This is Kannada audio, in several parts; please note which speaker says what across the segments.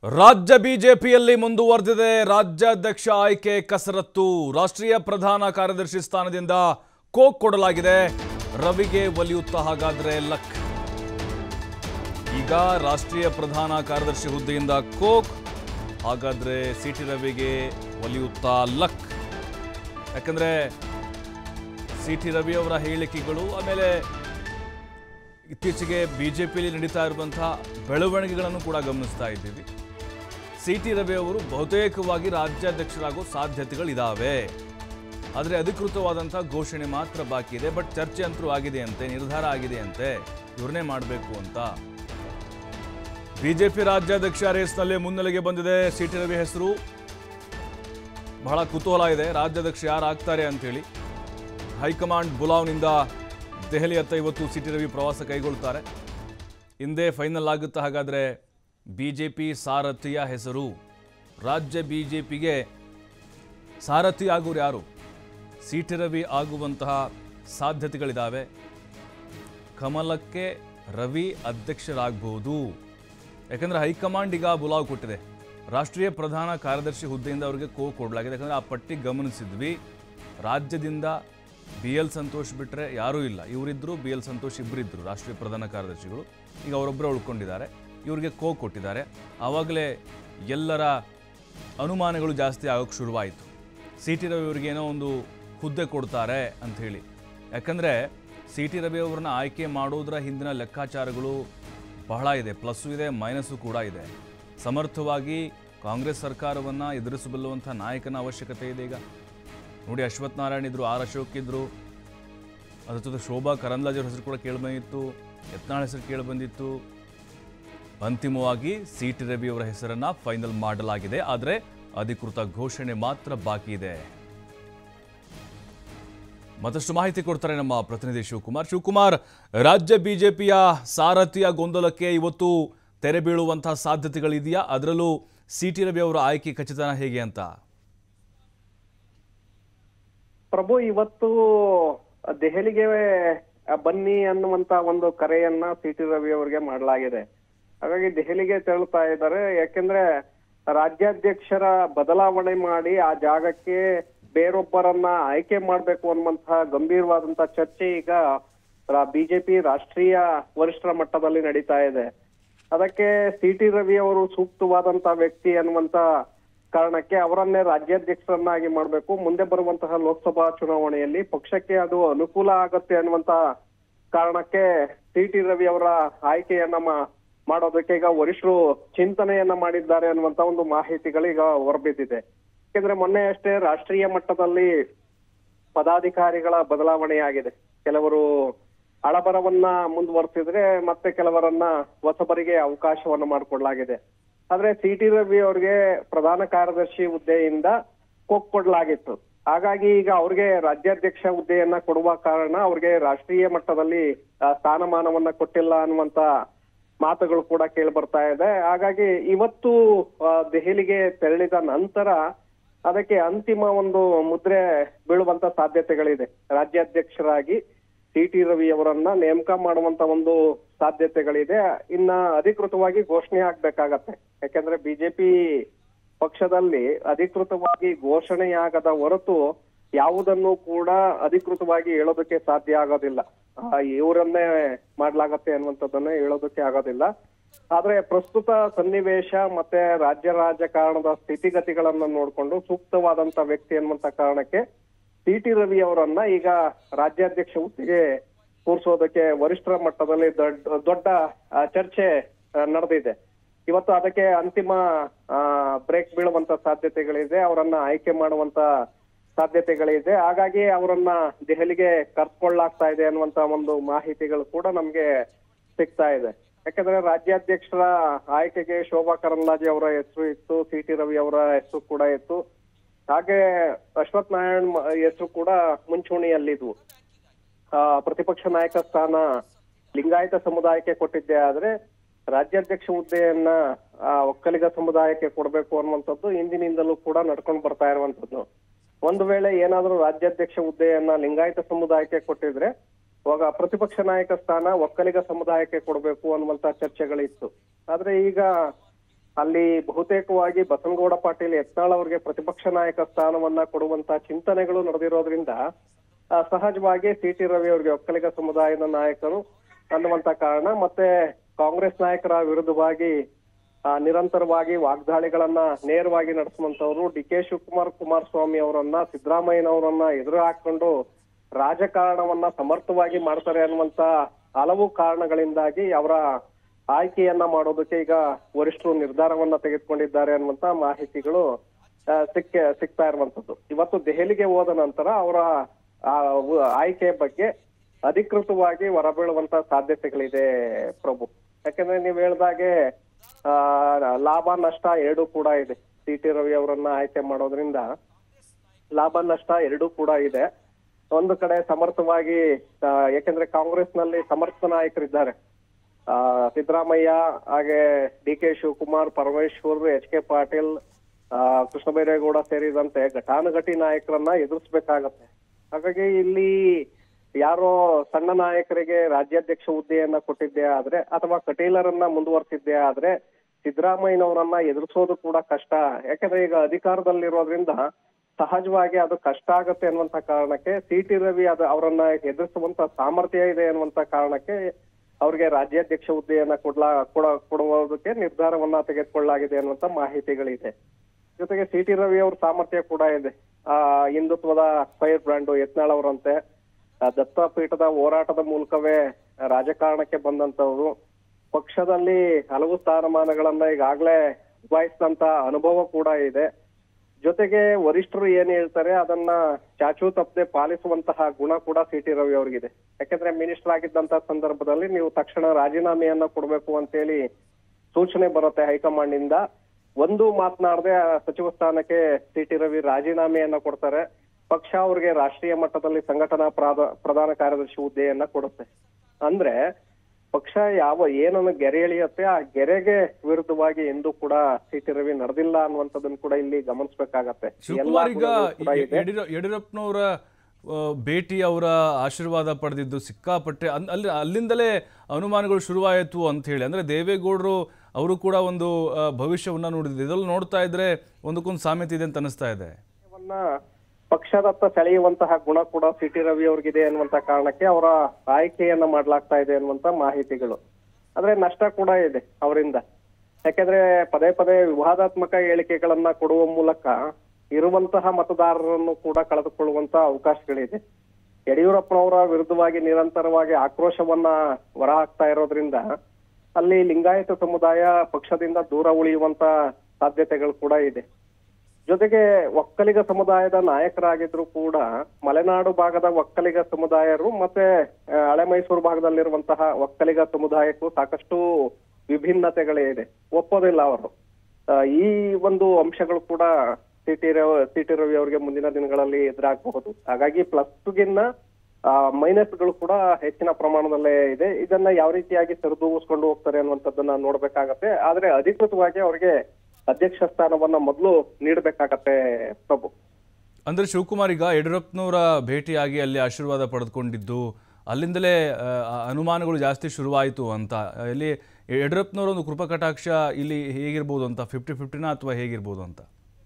Speaker 1: ರಾಜ್ಯ ಬಿಜೆಪಿಯಲ್ಲಿ ಮುಂದುವರೆದಿದೆ ರಾಜ್ಯಾಧ್ಯಕ್ಷ ಆಯ್ಕೆ ಕಸರತ್ತು ರಾಷ್ಟ್ರೀಯ ಪ್ರಧಾನ ಕಾರ್ಯದರ್ಶಿ ಸ್ಥಾನದಿಂದ ಕೋಕ್ ಕೊಡಲಾಗಿದೆ ರವಿಗೆ ಒಲಿಯುತ್ತಾ ಹಾಗಾದ್ರೆ ಲಕ್ ಈಗ ರಾಷ್ಟ್ರೀಯ ಪ್ರಧಾನ ಕಾರ್ಯದರ್ಶಿ ಹುದ್ದೆಯಿಂದ ಕೋಕ್ ಹಾಗಾದ್ರೆ ಸಿ ಟಿ ರವಿಗೆ ಒಲಿಯುತ್ತಾ ಲಕ್ ಯಾಕಂದ್ರೆ ಸಿ ಟಿ ರವಿ ಅವರ ಹೇಳಿಕೆಗಳು ಆಮೇಲೆ ಇತ್ತೀಚೆಗೆ ಬಿಜೆಪಿಯಲ್ಲಿ ನಡೀತಾ ಇರುವಂತಹ ಬೆಳವಣಿಗೆಗಳನ್ನು ಕೂಡ ಗಮನಿಸ್ತಾ ಇದ್ದೀವಿ ಸಿ ಟಿ ರವಿ ಅವರು ಬಹುತೇಕವಾಗಿ ರಾಜ್ಯಾಧ್ಯಕ್ಷರಾಗೋ ಸಾಧ್ಯತೆಗಳಿದ್ದಾವೆ ಆದರೆ ಅಧಿಕೃತವಾದಂಥ ಘೋಷಣೆ ಮಾತ್ರ ಬಾಕಿ ಇದೆ ಬಟ್ ಚರ್ಚೆ ಅಂತೂ ಆಗಿದೆಯಂತೆ ನಿರ್ಧಾರ ಆಗಿದೆಯಂತೆ ಇವ್ರನ್ನೇ ಮಾಡಬೇಕು ಅಂತ ಬಿಜೆಪಿ ರಾಜ್ಯಾಧ್ಯಕ್ಷ ರೇಸ್ನಲ್ಲೇ ಮುನ್ನೆಲೆಗೆ ಬಂದಿದೆ ಸಿ ಟಿ ರವಿ ಹೆಸರು ಬಹಳ ಕುತೂಹಲ ಇದೆ ರಾಜ್ಯಾಧ್ಯಕ್ಷ ಯಾರು ಆಗ್ತಾರೆ ಅಂತೇಳಿ ಹೈಕಮಾಂಡ್ ಬುಲಾವ್ನಿಂದ ದೆಹಲಿಯತ್ತ ಇವತ್ತು ಸಿ ಟಿ ರವಿ ಪ್ರವಾಸ ಕೈಗೊಳ್ತಾರೆ ಹಿಂದೆ ಫೈನಲ್ ಆಗುತ್ತಾ ಹಾಗಾದರೆ ಬಿ ಜೆ ಪಿ ಸಾರಥಿಯ ಹೆಸರು ರಾಜ್ಯ ಬಿ ಜೆ ಪಿಗೆ ಸಾರಥಿ ಆಗೋರು ಯಾರು ಸಿ ಟಿ ರವಿ ಆಗುವಂತಹ ಸಾಧ್ಯತೆಗಳಿದ್ದಾವೆ ಕಮಲಕ್ಕೆ ರವಿ ಅಧ್ಯಕ್ಷರಾಗಬಹುದು ಯಾಕಂದರೆ ಹೈಕಮಾಂಡ್ ಈಗ ಬುಲಾವ್ ಕೊಟ್ಟಿದೆ ರಾಷ್ಟ್ರೀಯ ಪ್ರಧಾನ ಕಾರ್ಯದರ್ಶಿ ಹುದ್ದೆಯಿಂದ ಅವರಿಗೆ ಕೋ ಕೊಡಲಾಗಿದೆ ಯಾಕಂದರೆ ಆ ಪಟ್ಟಿ ಗಮನಿಸಿದ್ವಿ ರಾಜ್ಯದಿಂದ ಬಿ ಎಲ್ ಸಂತೋಷ್ ಬಿಟ್ಟರೆ ಯಾರೂ ಇಲ್ಲ ಇವರಿದ್ದರು ಬಿ ಎಲ್ ಸಂತೋಷ್ ಇಬ್ಬರಿದ್ದರು ರಾಷ್ಟ್ರೀಯ ಪ್ರಧಾನ ಕಾರ್ಯದರ್ಶಿಗಳು ಈಗ ಅವರೊಬ್ಬರೇ ಉಳ್ಕೊಂಡಿದ್ದಾರೆ ಇವರಿಗೆ ಕೋ ಕೊಟ್ಟಿದ್ದಾರೆ ಆವಾಗಲೇ ಎಲ್ಲರ ಅನುಮಾನಗಳು ಜಾಸ್ತಿ ಆಗೋಕ್ಕೆ ಶುರುವಾಯಿತು ಸಿ ಟಿ ರವಿ ಅವರಿಗೆ ಏನೋ ಒಂದು ಹುದ್ದೆ ಕೊಡ್ತಾರೆ ಅಂತ ಹೇಳಿ ಯಾಕಂದರೆ ಸಿ ಟಿ ರವಿ ಅವರನ್ನ ಆಯ್ಕೆ ಮಾಡೋದರ ಹಿಂದಿನ ಲೆಕ್ಕಾಚಾರಗಳು ಬಹಳ ಇದೆ ಪ್ಲಸ್ಸು ಇದೆ ಮೈನಸ್ಸು ಕೂಡ ಇದೆ ಸಮರ್ಥವಾಗಿ ಕಾಂಗ್ರೆಸ್ ಸರ್ಕಾರವನ್ನು ಎದುರಿಸಬಲ್ಲುವಂಥ ನಾಯಕನ ಅವಶ್ಯಕತೆ ಇದೆ ಈಗ ನೋಡಿ ಅಶ್ವಥ್ ನಾರಾಯಣ್ ಇದ್ರು ಆರ್ ಅಶೋಕ್ ಇದ್ರು ಅದ್ರ ಜೊತೆ ಶೋಭಾ ಕರಂದ್ಲಾಜೆ ಅವ್ರ ಹೆಸರು ಕೂಡ ಕೇಳಿಬಂದಿತ್ತು ಯತ್ನಾಳ್ ಹೆಸರು ಕೇಳಿಬಂದಿತ್ತು ಅಂತಿಮವಾಗಿ ಸಿ ಟಿ ರವಿ ಅವರ ಹೆಸರನ್ನ ಫೈನಲ್ ಮಾಡಲಾಗಿದೆ ಆದರೆ ಅಧಿಕೃತ ಘೋಷಣೆ ಮಾತ್ರ ಬಾಕಿ ಇದೆ ಮತ್ತಷ್ಟು ಮಾಹಿತಿ ಕೊಡ್ತಾರೆ ನಮ್ಮ ಪ್ರತಿನಿಧಿ ಶಿವಕುಮಾರ್ ಶಿವಕುಮಾರ್ ರಾಜ್ಯ ಬಿಜೆಪಿಯ ಸಾರಥಿಯ ಗೊಂದಲಕ್ಕೆ ಇವತ್ತು ತೆರೆ ಬೀಳುವಂತಹ ಸಾಧ್ಯತೆಗಳಿದೆಯಾ ಅದರಲ್ಲೂ ಸಿ ಟಿ ರವಿ ಅವರ ಆಯ್ಕೆ ಖಚಿತನ ಹೇಗೆ ಅಂತ
Speaker 2: ಪ್ರಭು ಇವತ್ತು ದೆಹಲಿಗೆ ಬನ್ನಿ ಅನ್ನುವಂತ ಒಂದು ಕರೆಯನ್ನ ಸಿ ಟಿ ರವಿ ಅವರಿಗೆ ಮಾಡಲಾಗಿದೆ ಹಾಗಾಗಿ ದೆಹಲಿಗೆ ತೆರಳುತ್ತಾ ಇದ್ದಾರೆ ಯಾಕೆಂದ್ರೆ ರಾಜ್ಯಾಧ್ಯಕ್ಷರ ಬದಲಾವಣೆ ಮಾಡಿ ಆ ಜಾಗಕ್ಕೆ ಬೇರೊಬ್ಬರನ್ನ ಆಯ್ಕೆ ಮಾಡ್ಬೇಕು ಅನ್ನುವಂತಹ ಗಂಭೀರವಾದಂತಹ ಚರ್ಚೆ ಈಗ ಬಿಜೆಪಿ ರಾಷ್ಟ್ರೀಯ ವರಿಷ್ಠರ ಮಟ್ಟದಲ್ಲಿ ನಡೀತಾ ಇದೆ ಅದಕ್ಕೆ ಸಿ ಟಿ ರವಿ ಅವರು ಸೂಕ್ತವಾದಂತ ವ್ಯಕ್ತಿ ಅನ್ನುವಂತ ಕಾರಣಕ್ಕೆ ಅವರನ್ನೇ ರಾಜ್ಯಾಧ್ಯಕ್ಷರನ್ನಾಗಿ ಮಾಡಬೇಕು ಮುಂದೆ ಬರುವಂತಹ ಲೋಕಸಭಾ ಚುನಾವಣೆಯಲ್ಲಿ ಪಕ್ಷಕ್ಕೆ ಅದು ಅನುಕೂಲ ಆಗತ್ತೆ ಅನ್ನುವಂತ ಕಾರಣಕ್ಕೆ ಸಿ ಟಿ ರವಿ ಅವರ ಆಯ್ಕೆಯನ್ನ ಮಾ- ಮಾಡೋದಕ್ಕೆ ಈಗ ವರಿಷ್ಠರು ಚಿಂತನೆಯನ್ನ ಮಾಡಿದ್ದಾರೆ ಅನ್ನುವಂತ ಒಂದು ಮಾಹಿತಿಗಳು ಈಗ ಹೊರಬಿದ್ದಿದೆ ಯಾಕೆಂದ್ರೆ ಮೊನ್ನೆ ಅಷ್ಟೇ ರಾಷ್ಟ್ರೀಯ ಮಟ್ಟದಲ್ಲಿ ಪದಾಧಿಕಾರಿಗಳ ಬದಲಾವಣೆಯಾಗಿದೆ ಕೆಲವರು ಹಳಬರವನ್ನ ಮುಂದುವರೆಸಿದ್ರೆ ಮತ್ತೆ ಕೆಲವರನ್ನ ಹೊಸಬರಿಗೆ ಅವಕಾಶವನ್ನ ಮಾಡಿಕೊಡ್ಲಾಗಿದೆ ಆದ್ರೆ ಸಿ ಟಿ ರವಿ ಅವ್ರಿಗೆ ಪ್ರಧಾನ ಕಾರ್ಯದರ್ಶಿ ಹುದ್ದೆಯಿಂದ ಕೊಕ್ ಕೊಡ್ಲಾಗಿತ್ತು ಹಾಗಾಗಿ ಈಗ ಅವ್ರಿಗೆ ರಾಜ್ಯಾಧ್ಯಕ್ಷ ಹುದ್ದೆಯನ್ನ ಕೊಡುವ ಕಾರಣ ಅವ್ರಿಗೆ ರಾಷ್ಟ್ರೀಯ ಮಟ್ಟದಲ್ಲಿ ಆ, ಸ್ಥಾನಮಾನವನ್ನ ಕೊಟ್ಟಿಲ್ಲ ಅನ್ನುವಂತ ಮಾತುಗಳು ಕೂಡ ಕೇಳಿ ಬರ್ತಾ ಇದೆ ಹಾಗಾಗಿ ಇವತ್ತು ಆ, ದೆಹಲಿಗೆ ತೆರಳಿದ ನಂತರ ಅದಕ್ಕೆ ಅಂತಿಮ ಒಂದು ಮುದ್ರೆ ಬೀಳುವಂತ ಸಾಧ್ಯತೆಗಳಿದೆ ರಾಜ್ಯಾಧ್ಯಕ್ಷರಾಗಿ ಸಿ ಟಿ ರವಿ ಅವರನ್ನ ನೇಮಕ ಮಾಡುವಂತ ಒಂದು ಸಾಧ್ಯತೆಗಳಿದೆ ಇನ್ನ ಅಧಿಕೃತವಾಗಿ ಘೋಷಣೆ ಆಗ್ಬೇಕಾಗತ್ತೆ ಯಾಕಂದ್ರೆ ಬಿಜೆಪಿ ಪಕ್ಷದಲ್ಲಿ ಅಧಿಕೃತವಾಗಿ ಘೋಷಣೆಯಾಗದ ಹೊರತು ಯಾವುದನ್ನು ಕೂಡ ಅಧಿಕೃತವಾಗಿ ಹೇಳೋದಕ್ಕೆ ಸಾಧ್ಯ ಆಗೋದಿಲ್ಲ ಆ, ಇವರನ್ನೇ ಮಾಡ್ಲಾಗತ್ತೆ ಅನ್ನುವಂಥದ್ದನ್ನ ಹೇಳೋದಕ್ಕೆ ಆಗೋದಿಲ್ಲ ಆದ್ರೆ ಪ್ರಸ್ತುತ ಸನ್ನಿವೇಶ ಮತ್ತೆ ರಾಜ್ಯ ರಾಜಕಾರಣದ ಸ್ಥಿತಿಗತಿಗಳನ್ನ ನೋಡ್ಕೊಂಡು ಸೂಕ್ತವಾದಂತ ವ್ಯಕ್ತಿ ಅನ್ನುವಂತ ಕಾರಣಕ್ಕೆ ಸಿ ಟಿ ರವಿ ಅವರನ್ನ ಈಗ ರಾಜ್ಯಾಧ್ಯಕ್ಷ ಹುದ್ದೆಗೆ ಕೂರಿಸೋದಕ್ಕೆ ವರಿಷ್ಠರ ಮಟ್ಟದಲ್ಲಿ ದೊಡ್ಡ ದೊಡ್ಡ ಆ, ಚರ್ಚೆ ಆ, ನಡೆದಿದೆ ಇವತ್ತು ಅದಕ್ಕೆ ಅಂತಿಮ ಬ್ರೇಕ್ ಬೀಳುವಂತ ಸಾಧ್ಯತೆಗಳಿದೆ ಅವರನ್ನ ಆಯ್ಕೆ ಮಾಡುವಂತ ಸಾಧ್ಯತೆಗಳಿದೆ ಹಾಗಾಗಿ ಅವರನ್ನ ದೆಹಲಿಗೆ ಕರ್ಸ್ಕೊಳ್ಳಾಗ್ತಾ ಇದೆ ಅನ್ನುವಂತ ಒಂದು ಮಾಹಿತಿಗಳು ಕೂಡ ನಮ್ಗೆ ಸಿಗ್ತಾ ಇದೆ ಯಾಕಂದ್ರೆ ರಾಜ್ಯಾಧ್ಯಕ್ಷರ ಆಯ್ಕೆಗೆ ಶೋಭಾ ಕರಂದ್ಲಾಜೆ ಅವರ ಹೆಸರು ಇತ್ತು ಸಿ ಟಿ ರವಿ ಅವರ ಹೆಸರು ಕೂಡ ಇತ್ತು ಹಾಗೆ ಅಶ್ವಥ್ ನಾರಾಯಣ್ ಮ- ಹೆಸರು ಕೂಡ ಮುಂಚೂಣಿಯಲ್ಲಿದ್ವು ಆ, ಪ್ರತಿಪಕ್ಷ ನಾಯಕ ಸ್ಥಾನ ಲಿಂಗಾಯತ ಸಮುದಾಯಕ್ಕೆ ಕೊಟ್ಟಿದ್ದೆ ಆದ್ರೆ ರಾಜ್ಯಾಧ್ಯಕ್ಷ ಹುದ್ದೆಯನ್ನ ಆ, ಒಕ್ಕಲಿಗ ಸಮುದಾಯಕ್ಕೆ ಕೊಡಬೇಕು ಅನ್ನುವಂಥದ್ದು ಹಿಂದಿನಿಂದಲೂ ಕೂಡ ನಡ್ಕೊಂಡು ಬರ್ತಾ ಇರುವಂತದ್ದು ಒಂದು ವೇಳೆ ಏನಾದ್ರೂ ರಾಜ್ಯಾಧ್ಯಕ್ಷ ಹುದ್ದೆಯನ್ನ ಲಿಂಗಾಯತ ಸಮುದಾಯಕ್ಕೆ ಕೊಟ್ಟಿದ್ರೆ ಅವಾಗ ಪ್ರತಿಪಕ್ಷ ನಾಯಕ ಸ್ಥಾನ ಒಕ್ಕಲಿಗ ಸಮುದಾಯಕ್ಕೆ ಕೊಡಬೇಕು ಅನ್ನುವಂತ ಚರ್ಚೆಗಳಿತ್ತು ಆದ್ರೆ ಈಗ ಅಲ್ಲಿ ಬಹುತೇಕವಾಗಿ ಬಸನಗೌಡ ಪಾಟೀಲ್ ಯತ್ನಾಳ್ ಅವರಿಗೆ ಪ್ರತಿಪಕ್ಷ ನಾಯಕ ಸ್ಥಾನವನ್ನ ಕೊಡುವಂತ ಚಿಂತನೆಗಳು ನಡೆದಿರೋದ್ರಿಂದ ಆ, ಸಹಜವಾಗಿ ಸಿ ಟಿ ರವಿ ಅವರಿಗೆ ಒಕ್ಕಲಿಗ ಸಮುದಾಯದ ನಾಯಕರು ಅನ್ನುವಂತ ಕಾರಣ ಮತ್ತೆ ಕಾಂಗ್ರೆಸ್ ನಾಯಕರ ವಿರುದ್ಧವಾಗಿ ಆ, ನಿರಂತರವಾಗಿ ವಾಗ್ದಾಳಿಗಳನ್ನ ನೇರವಾಗಿ ನಡೆಸುವಂತವ್ರು ಡಿ ಕೆ ಶಿವಕುಮಾರ್ ಕುಮಾರಸ್ವಾಮಿ ಅವರನ್ನ ಸಿದ್ದರಾಮಯ್ಯನವರನ್ನ ಎದುರು ಹಾಕೊಂಡು ರಾಜಕಾರಣವನ್ನ ಸಮರ್ಥವಾಗಿ ಮಾಡ್ತಾರೆ ಅನ್ನುವಂತ ಹಲವು ಕಾರಣಗಳಿಂದಾಗಿ ಅವರ ಆಯ್ಕೆಯನ್ನ ಮಾಡೋದಕ್ಕೆ ಈಗ ವರಿಷ್ಠರು ನಿರ್ಧಾರವನ್ನ ತೆಗೆದುಕೊಂಡಿದ್ದಾರೆ ಅನ್ನುವಂತ ಮಾಹಿತಿಗಳು ಆ, ಸಿಕ್ಕ ಸಿಗ್ತಾ ಇರುವಂತದ್ದು ಇವತ್ತು ದೆಹಲಿಗೆ ಹೋದ ನಂತರ ಅವರ ಆ, ವ- ಆಯ್ಕೆ ಬಗ್ಗೆ ಅಧಿಕೃತವಾಗಿ ಹೊರಬೀಳುವಂತ ಸಾಧ್ಯತೆಗಳಿದೆ ಪ್ರಭು ಯಾಕಂದ್ರೆ ನೀವ್ ಹೇಳ್ದಾಗೆ ಆ ಲಾಭ ನಷ್ಟ ಎರಡೂ ಕೂಡ ಇದೆ ಸಿ ಟಿ ರವಿ ಅವರನ್ನ ಆಯ್ಕೆ ಮಾಡೋದ್ರಿಂದ ಲಾಭ ನಷ್ಟ ಎರಡೂ ಕೂಡ ಇದೆ ಒಂದು ಕಡೆ ಸಮರ್ಥವಾಗಿ ಆ, ಯಾಕೆಂದ್ರೆ ಕಾಂಗ್ರೆಸ್ನಲ್ಲಿ ಸಮರ್ಥ ನಾಯಕರಿದ್ದಾರೆ ಆ ಸಿದ್ದರಾಮಯ್ಯ ಹಾಗೆ D K Shivakumar Parameshwar H K Patil ಆ, ಕೃಷ್ಣ ಬೈರೇಗೌಡ ಸೇರಿದಂತೆ ಘಟಾನುಘಟಿ ನಾಯಕರನ್ನ ಎದುರಿಸಬೇಕಾಗತ್ತೆ ಹಾಗಾಗಿ ಇಲ್ಲಿ ಯಾರೋ ಸಣ್ಣ ನಾಯಕರಿಗೆ ರಾಜ್ಯಾಧ್ಯಕ್ಷ ಹುದ್ದೆಯನ್ನ ಕೊಟ್ಟಿದ್ದೇ ಆದ್ರೆ ಅಥವಾ ಕಟೀಲರನ್ನ ಮುಂದುವರ್ಸಿದ್ದೇ ಆದ್ರೆ ಸಿದ್ದರಾಮಯ್ಯನವರನ್ನ ಎದುರಿಸೋದು ಕೂಡ ಕಷ್ಟ ಯಾಕಂದ್ರೆ ಈಗ ಅಧಿಕಾರದಲ್ಲಿರೋದ್ರಿಂದ ಸಹಜವಾಗಿ ಅದು ಕಷ್ಟ ಆಗತ್ತೆ ಅನ್ನುವಂತ ಕಾರಣಕ್ಕೆ ಸಿ ಟಿ ರವಿ ಅದು ಅವರನ್ನ ಎದುರಿಸುವಂತ ಸಾಮರ್ಥ್ಯ ಇದೆ ಅನ್ನುವಂತ ಕಾರಣಕ್ಕೆ ಅವ್ರಿಗೆ ರಾಜ್ಯಾಧ್ಯಕ್ಷ ಹುದ್ದೆಯನ್ನ ಕೊಡ್ಲಾ ಕೊಡ ಕೊಡುವುದಕ್ಕೆ ನಿರ್ಧಾರವನ್ನ ತೆಗೆದುಕೊಳ್ಳಲಾಗಿದೆ ಅನ್ನುವಂತ ಮಾಹಿತಿಗಳಿದೆ ಜೊತೆಗೆ ಸಿ ಟಿ ರವಿ ಅವ್ರ ಸಾಮರ್ಥ್ಯ ಕೂಡ ಇದೆ ಆ ಹಿಂದುತ್ವದ ಫೈರ್ ಬ್ರ್ಯಾಂಡು ಯತ್ನಾಳ್ ಅವರಂತೆ ಆ ದತ್ತಪೀಠದ ಹೋರಾಟದ ಮೂಲಕವೇ ರಾಜಕಾರಣಕ್ಕೆ ಬಂದಂತವ್ರು ಪಕ್ಷದಲ್ಲಿ ಹಲವು ಸ್ಥಾನಮಾನಗಳನ್ನ ಈಗಾಗಲೇ ನಿಭಾಯಿಸಿದಂತ ಅನುಭವ ಕೂಡ ಇದೆ ಜೊತೆಗೆ ವರಿಷ್ಠರು ಏನ್ ಹೇಳ್ತಾರೆ ಅದನ್ನ ಚಾಚೂ ತಪ್ಪದೆ ಪಾಲಿಸುವಂತಹ ಗುಣ ಕೂಡ ಸಿ ಟಿ ರವಿ ಅವ್ರಿಗಿದೆ ಯಾಕಂದ್ರೆ ಮಿನಿಸ್ಟರ್ ಆಗಿದ್ದಂತ ಸಂದರ್ಭದಲ್ಲಿ ನೀವು ತಕ್ಷಣ ರಾಜೀನಾಮೆಯನ್ನ ಕೊಡ್ಬೇಕು ಅಂತೇಳಿ ಸೂಚನೆ ಬರುತ್ತೆ ಹೈಕಮಾಂಡ್ ಇಂದ ಒಂದು ಮಾತನಾಡದೆ ಸಚಿವ ಸ್ಥಾನಕ್ಕೆ ಸಿ ಟಿ ರವಿ ರಾಜೀನಾಮೆಯನ್ನ ಕೊಡ್ತಾರೆ ಪಕ್ಷ ಅವ್ರಿಗೆ ರಾಷ್ಟ್ರೀಯ ಮಟ್ಟದಲ್ಲಿ ಸಂಘಟನಾ ಪ್ರಾಧ- ಪ್ರಧಾನ ಕಾರ್ಯದರ್ಶಿ ಹುದ್ದೆಯನ್ನ ಕೊಡುತ್ತೆ ಅಂದ್ರೆ ಪಕ್ಷ ಯಾವ ಏನನ್ನು ಗೆರೆ ಎಳೆಯುತ್ತೆ ಆ ಗೆರೆಗೆ ವಿರುದ್ಧವಾಗಿ ಎಂದೂ ಕೂಡ ಸಿ ಟಿ ರವಿ ನಡೆದಿಲ್ಲ ಅನ್ನುವಂಥದ್ದನ್ನು ಕೂಡ ಇಲ್ಲಿ ಗಮನಿಸಬೇಕಾಗತ್ತೆ ಎಲ್ಲಾ
Speaker 1: ಶಿವಕುಮಾರ್ ಈಗ
Speaker 2: ಗುಣಗಳು ಕೂಡ ಇದೆ
Speaker 1: ಯಡಿಯೂರ- ಯಡಿಯೂರಪ್ಪನವರ ಆ, ಭೇಟಿ ಅವರ ಆಶೀರ್ವಾದ ಪಡೆದಿದ್ದು ಸಿಕ್ಕಾಪಟ್ಟೆ ಅನ್- ಅಲ್ಲಿ ಅಲ್ಲಿಂದಲೇ ಅನುಮಾನಗಳು ಶುರುವಾಯಿತು ಅಂತ ಹೇಳಿ ಅಂದ್ರೆ ದೇವೇಗೌಡರು ಅವರು ಕೂಡ ಒಂದು ಆ, ಭವಿಷ್ಯವನ್ನ ನೋಡಿದ್ರು ಇದರಲ್ಲಿ ನೋಡ್ತಾ ಇದ್ರೆ ಒಂದಕ್ಕೊಂದು ಸಾಮ್ಯತೆ ಇದೆ ಅಂತ ಅನಿಸ್ತಾ ಇದೆ
Speaker 2: ವನ್ನ ಪಕ್ಷದತ್ತ ಸೆಳೆಯುವಂತಹ ಗುಣ ಕೂಡ ಸಿ ಟಿ ರವಿ ಅವ್ರಿಗಿದೆ ಅನ್ನುವಂತ ಕಾರಣಕ್ಕೆ ಅವರ ಆಯ್ಕೆಯನ್ನ ಮಾಡ್ಲಾಗ್ತಾ ಇದೆ ಅನ್ನುವಂತ ಮಾಹಿತಿಗಳು ಆದ್ರೆ ನಷ್ಟ ಕೂಡ ಇದೆ ಅವರಿಂದ ಯಾಕಂದ್ರೆ ಪದೇ ಪದೇ ವಿವಾದಾತ್ಮಕ ಹೇಳಿಕೆಗಳನ್ನ ಕೊಡುವ ಮೂಲಕ ಇರುವಂತಹ ಮತದಾರರನ್ನು ಕೂಡ ಕಳೆದುಕೊಳ್ಳುವಂತ ಅವಕಾಶಗಳಿದೆ ಯಡಿಯೂರಪ್ಪನವರ ವಿರುದ್ಧವಾಗಿ ನಿರಂತರವಾಗಿ ಆಕ್ರೋಶವನ್ನ ಹೊರಹಾಕ್ತಾ ಇರೋದ್ರಿಂದ ಅಲ್ಲಿ ಲಿಂಗಾಯತ ಸಮುದಾಯ ಪಕ್ಷದಿಂದ ದೂರ ಉಳಿಯುವಂತ ಸಾಧ್ಯತೆಗಳು ಕೂಡ ಇದೆ ಜೊತೆಗೆ ಒಕ್ಕಲಿಗ ಸಮುದಾಯದ ನಾಯಕರಾಗಿದ್ರು ಕೂಡ ಮಲೆನಾಡು ಭಾಗದ ಒಕ್ಕಲಿಗ ಸಮುದಾಯರು ಮತ್ತೆ ಆ, ಹಳೆ ಮೈಸೂರು ಭಾಗದಲ್ಲಿರುವಂತಹ ಒಕ್ಕಲಿಗ ಸಮುದಾಯಕ್ಕೂ ಸಾಕಷ್ಟು ವಿಭಿನ್ನತೆಗಳೇ ಇದೆ ಒಪ್ಪೋದಿಲ್ಲ ಅವರು ಆ, ಈ ಒಂದು ಅಂಶಗಳು ಕೂಡ ಸಿಟಿ ರವಿ ಸಿಟಿ ರವಿ ಅವರಿಗೆ ಮುಂದಿನ ದಿನಗಳಲ್ಲಿ ಎದುರಾಗಬಹುದು ಹಾಗಾಗಿ ಪ್ಲಸ್ಗಿನ್ನ ಮೈನಸ್ಗಳು ಕೂಡ ಹೆಚ್ಚಿನ ಪ್ರಮಾಣದಲ್ಲೇ ಇದೆ ಇದನ್ನ ಯಾವ ರೀತಿಯಾಗಿ ಸರಿದೂಗಿಸ್ಕೊಂಡು ಹೋಗ್ತಾರೆ ಅನ್ನುವಂಥದ್ದನ್ನ ನೋಡ್ಬೇಕಾಗತ್ತೆ ಆದ್ರೆ ಅಧಿಕೃತವಾಗಿ ಅವರಿಗೆ ಅಧ್ಯಕ್ಷ ಸ್ಥಾನವನ್ನ ಮೊದಲು ನೀಡಬೇಕಾಗತ್ತೆ ಪ್ರಭು
Speaker 1: ಅಂದ್ರೆ ಶಿವಕುಮಾರ್ ಈಗ ಯಡಿಯೂರಪ್ಪನವರ ಭೇಟಿಯಾಗಿ ಅಲ್ಲಿ ಆಶೀರ್ವಾದ ಪಡೆದುಕೊಂಡಿದ್ದು ಅಲ್ಲಿಂದಲೇ ಆ, ಆ ಅನುಮಾನಗಳು ಜಾಸ್ತಿ ಶುರುವಾಯಿತು ಅಂತ ಇಲ್ಲಿ ಯಡಿಯೂರಪ್ಪನವರ ಒಂದು ಕೃಪಾ ಕಟಾಕ್ಷ ಇಲ್ಲಿ ಹೇಗಿರ್ಬೋದು ಅಂತ ಫಿಫ್ಟಿ ಫಿಫ್ಟಿನ ಅಥವಾ ಹೇಗಿರ್ಬೋದು ಅಂತ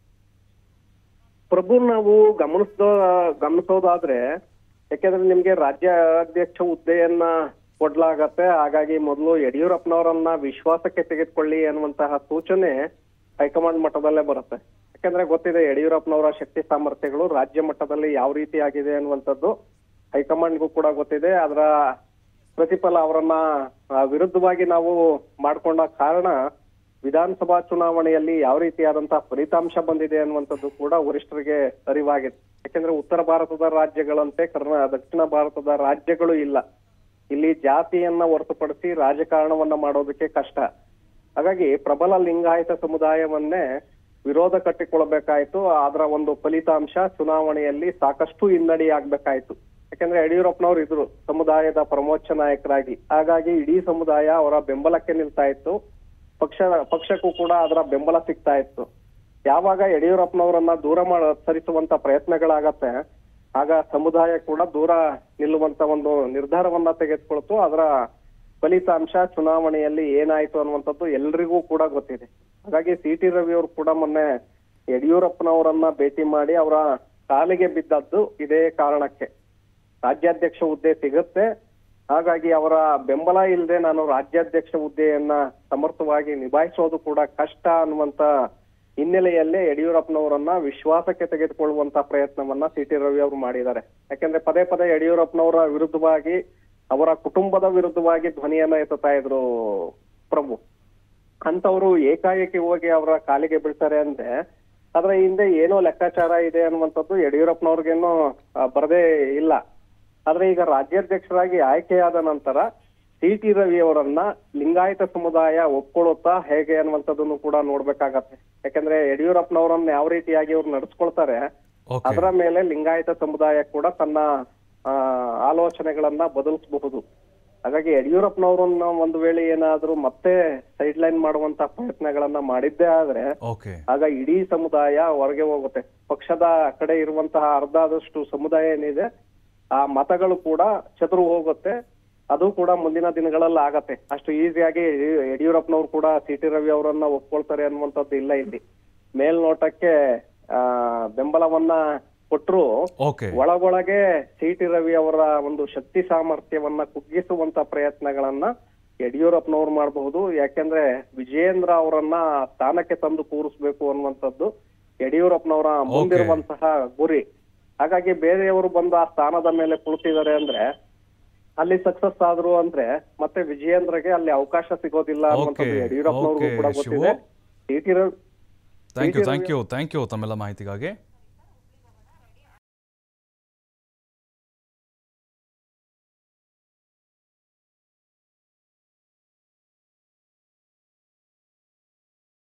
Speaker 2: ಪ್ರಭು ನಾವು ಗಮನಿಸ್ದ ಗಮನಿಸೋದಾದ್ರೆ ಯಾಕೆಂದ್ರೆ ನಿಮ್ಗೆ ರಾಜ್ಯಾಧ್ಯಕ್ಷ ಹುದ್ದೆಯನ್ನ ಕೊಡ್ಲಾಗತ್ತೆ ಹಾಗಾಗಿ ಮೊದಲು ಯಡಿಯೂರಪ್ಪನವರನ್ನ ವಿಶ್ವಾಸಕ್ಕೆ ತೆಗೆದುಕೊಳ್ಳಿ ಅನ್ನುವಂತಹ ಸೂಚನೆ ಹೈಕಮಾಂಡ್ ಮಟ್ಟದಲ್ಲೇ ಬರುತ್ತೆ ಯಾಕಂದ್ರೆ ಗೊತ್ತಿದೆ ಯಡಿಯೂರಪ್ಪನವರ ಶಕ್ತಿ ಸಾಮರ್ಥ್ಯಗಳು ರಾಜ್ಯ ಮಟ್ಟದಲ್ಲಿ ಯಾವ ರೀತಿ ಆಗಿದೆ ಅನ್ನುವಂಥದ್ದು ಹೈಕಮಾಂಡ್ಗೂ ಕೂಡ ಗೊತ್ತಿದೆ ಅದರ ಪ್ರತಿಫಲ ಅವರನ್ನ ಆ, ವಿರುದ್ಧವಾಗಿ ನಾವು ಮಾಡ್ಕೊಂಡ ಕಾರಣ ವಿಧಾನಸಭಾ ಚುನಾವಣೆಯಲ್ಲಿ ಯಾವ ರೀತಿಯಾದಂತಹ ಫಲಿತಾಂಶ ಬಂದಿದೆ ಅನ್ನುವಂಥದ್ದು ಕೂಡ ವರಿಷ್ಠರಿಗೆ ಅರಿವಾಗಿದೆ ಯಾಕೆಂದ್ರೆ ಉತ್ತರ ಭಾರತದ ರಾಜ್ಯಗಳಂತೆ ಕರ್ನಾ ದಕ್ಷಿಣ ಭಾರತದ ರಾಜ್ಯಗಳು ಇಲ್ಲ ಇಲ್ಲಿ ಜಾತಿಯನ್ನ ಹೊರತುಪಡಿಸಿ ರಾಜಕಾರಣವನ್ನ ಮಾಡೋದಕ್ಕೆ ಕಷ್ಟ ಹಾಗಾಗಿ ಪ್ರಬಲ ಲಿಂಗಾಯತ ಸಮುದಾಯವನ್ನೇ ವಿರೋಧ ಕಟ್ಟಿಕೊಳ್ಬೇಕಾಯ್ತು ಅದರ ಒಂದು ಫಲಿತಾಂಶ ಚುನಾವಣೆಯಲ್ಲಿ ಸಾಕಷ್ಟು ಹಿನ್ನಡಿ ಆಗ್ಬೇಕಾಯ್ತು ಯಾಕಂದ್ರೆ ಯಡಿಯೂರಪ್ಪನವ್ರು ಇದ್ರು ಸಮುದಾಯದ ಪ್ರಮೋಚ್ಚ ನಾಯಕರಾಗಿ ಹಾಗಾಗಿ ಇಡೀ ಸಮುದಾಯ ಅವರ ಬೆಂಬಲಕ್ಕೆ ನಿಲ್ತಾ ಇತ್ತು ಪಕ್ಷ ಪಕ್ಷಕ್ಕೂ ಕೂಡ ಅದರ ಬೆಂಬಲ ಸಿಗ್ತಾ ಇತ್ತು ಯಾವಾಗ ಯಡಿಯೂರಪ್ಪನವರನ್ನ ದೂರ ಮಾಡ ಸರಿಸುವಂತ ಪ್ರಯತ್ನಗಳಾಗತ್ತೆ ಆಗ ಸಮುದಾಯ ಕೂಡ ದೂರ ನಿಲ್ಲುವಂತ ಒಂದು ನಿರ್ಧಾರವನ್ನ ತೆಗೆದುಕೊಳ್ತು ಅದರ ಫಲಿತಾಂಶ ಚುನಾವಣೆಯಲ್ಲಿ ಏನಾಯ್ತು ಅನ್ನುವಂಥದ್ದು ಎಲ್ರಿಗೂ ಕೂಡ ಗೊತ್ತಿದೆ ಹಾಗಾಗಿ ಸಿ ಟಿ ರವಿ ಅವರು ಕೂಡ ಮೊನ್ನೆ ಯಡಿಯೂರಪ್ಪನವರನ್ನ ಭೇಟಿ ಮಾಡಿ ಅವರ ಕಾಲಿಗೆ ಬಿದ್ದದ್ದು ಇದೇ ಕಾರಣಕ್ಕೆ ರಾಜ್ಯಾಧ್ಯಕ್ಷ ಹುದ್ದೆ ಸಿಗುತ್ತೆ ಹಾಗಾಗಿ ಅವರ ಬೆಂಬಲ ಇಲ್ಲದೆ ನಾನು ರಾಜ್ಯಾಧ್ಯಕ್ಷ ಹುದ್ದೆಯನ್ನ ಸಮರ್ಥವಾಗಿ ನಿಭಾಯಿಸೋದು ಕೂಡ ಕಷ್ಟ ಅನ್ನುವಂತ ಹಿನ್ನೆಲೆಯಲ್ಲೇ ಯಡಿಯೂರಪ್ಪನವರನ್ನ ವಿಶ್ವಾಸಕ್ಕೆ ತೆಗೆದುಕೊಳ್ಳುವಂತ ಪ್ರಯತ್ನವನ್ನ ಸಿ ಟಿ ರವಿ ಅವರು ಮಾಡಿದ್ದಾರೆ ಯಾಕಂದ್ರೆ ಪದೇ ಪದೇ ಯಡಿಯೂರಪ್ಪನವರ ವಿರುದ್ಧವಾಗಿ ಅವರ ಕುಟುಂಬದ ವಿರುದ್ಧವಾಗಿ ಧ್ವನಿಯನ್ನ ಎತ್ತುತ್ತಾ ಇದ್ರು ಪ್ರಭು ಅಂತವ್ರು ಏಕಾಏಕಿ ಹೋಗಿ ಅವರ ಕಾಲಿಗೆ ಬೀಳ್ತಾರೆ ಅಂದ್ರೆ ಅದ್ರ ಹಿಂದೆ ಏನೋ ಲೆಕ್ಕಾಚಾರ ಇದೆ ಅನ್ನುವಂಥದ್ದು ಯಡಿಯೂರಪ್ಪನವ್ರಿಗೇನು ಬರದೇ ಇಲ್ಲ ಆದ್ರೆ ಈಗ ರಾಜ್ಯಾಧ್ಯಕ್ಷರಾಗಿ ಆಯ್ಕೆಯಾದ ನಂತರ ಸಿ ಟಿ ರವಿ ಅವರನ್ನ ಲಿಂಗಾಯತ ಸಮುದಾಯ ಒಪ್ಕೊಳ್ಳುತ್ತಾ ಹೇಗೆ ಅನ್ನುವಂಥದ್ದನ್ನು ಕೂಡ ನೋಡ್ಬೇಕಾಗತ್ತೆ ಯಾಕಂದ್ರೆ ಯಡಿಯೂರಪ್ಪನವರನ್ನ ಯಾವ ರೀತಿಯಾಗಿ ಅವ್ರು ನಡ್ಸ್ಕೊಳ್ತಾರೆ
Speaker 1: ಓಕೆ
Speaker 2: ಅದರ ಮೇಲೆ ಲಿಂಗಾಯತ ಸಮುದಾಯ ಕೂಡ ತನ್ನ ಆ, ಆಲೋಚನೆಗಳನ್ನ ಬದಲಿಸಬಹುದು ಹಾಗಾಗಿ ಯಡಿಯೂರಪ್ಪನವರನ್ನ ಒಂದು ವೇಳೆ ಏನಾದ್ರೂ ಮತ್ತೆ ಸೈಡ್ ಲೈನ್ ಮಾಡುವಂತ ಪ್ರಯತ್ನಗಳನ್ನ ಮಾಡಿದ್ದೇ ಆದ್ರೆ
Speaker 1: ಓಕೆ
Speaker 2: ಆಗ ಇಡೀ ಸಮುದಾಯ ಹೊರಗೆ ಹೋಗುತ್ತೆ ಪಕ್ಷದ ಕಡೆ ಇರುವಂತಹ ಅರ್ಧದಷ್ಟು ಸಮುದಾಯ ಏನಿದೆ ಆ ಮತಗಳು ಕೂಡ ಚದುರು ಹೋಗುತ್ತೆ ಅದು ಕೂಡ ಮುಂದಿನ ದಿನಗಳಲ್ಲಿ ಆಗತ್ತೆ ಅಷ್ಟು ಈಸಿಯಾಗಿ ಯಡಿಯೂರಪ್ಪನವ್ರು ಕೂಡ ಸಿ ಟಿ ರವಿ ಅವರನ್ನ ಒಪ್ಕೊಳ್ತಾರೆ ಅನ್ನುವಂಥದ್ದು ಇಲ್ಲ ಇಲ್ಲಿ ಮೇಲ್ನೋಟಕ್ಕೆ ಆ ಬೆಂಬಲವನ್ನ ಕೊಟ್ರು
Speaker 1: ಓಕೆ
Speaker 2: ಒಳಗೊಳಗೆ ಸಿ ಟಿ ರವಿ ಅವರ ಒಂದು ಶಕ್ತಿ ಸಾಮರ್ಥ್ಯವನ್ನ ಕುಗ್ಗಿಸುವಂತ ಪ್ರಯತ್ನಗಳನ್ನ ಯಡಿಯೂರಪ್ಪನವ್ರು ಮಾಡಬಹುದು ಯಾಕೆಂದ್ರೆ ವಿಜಯೇಂದ್ರ ಅವರನ್ನ ಸ್ಥಾನಕ್ಕೆ ತಂದು ಕೂರಿಸ್ಬೇಕು ಅನ್ನುವಂಥದ್ದು ಯಡಿಯೂರಪ್ಪನವರ ಮುಂದಿರುವಂತಹ ಗುರಿ ಹಾಗಾಗಿ ಬೇರೆಯವರು ಬಂದು ಆ ಸ್ಥಾನದ ಮೇಲೆ ಕುಳಿತಿದ್ದಾರೆ ಅಂದ್ರೆ ಅಲ್ಲಿ ಸಕ್ಸಸ್ ಆದ್ರು ಅಂದ್ರೆ ಮತ್ತೆ ವಿಜಯೇಂದ್ರಗೆ ಅಲ್ಲಿ ಅವಕಾಶ ಸಿಗೋದಿಲ್ಲ ಅನ್ನುವಂಥದ್ದು
Speaker 1: Okay,
Speaker 2: ಯಡಿಯೂರಪ್ಪನವ್ರಿಗೂ
Speaker 1: okay,
Speaker 2: ಕೂಡ ಗೊತ್ತಿದೆ
Speaker 1: Shivu.
Speaker 2: C T Ravi
Speaker 1: thank you thank you thank you ತಮ್ಮೆಲ್ಲ ಮಾಹಿತಿಗಾಗಿ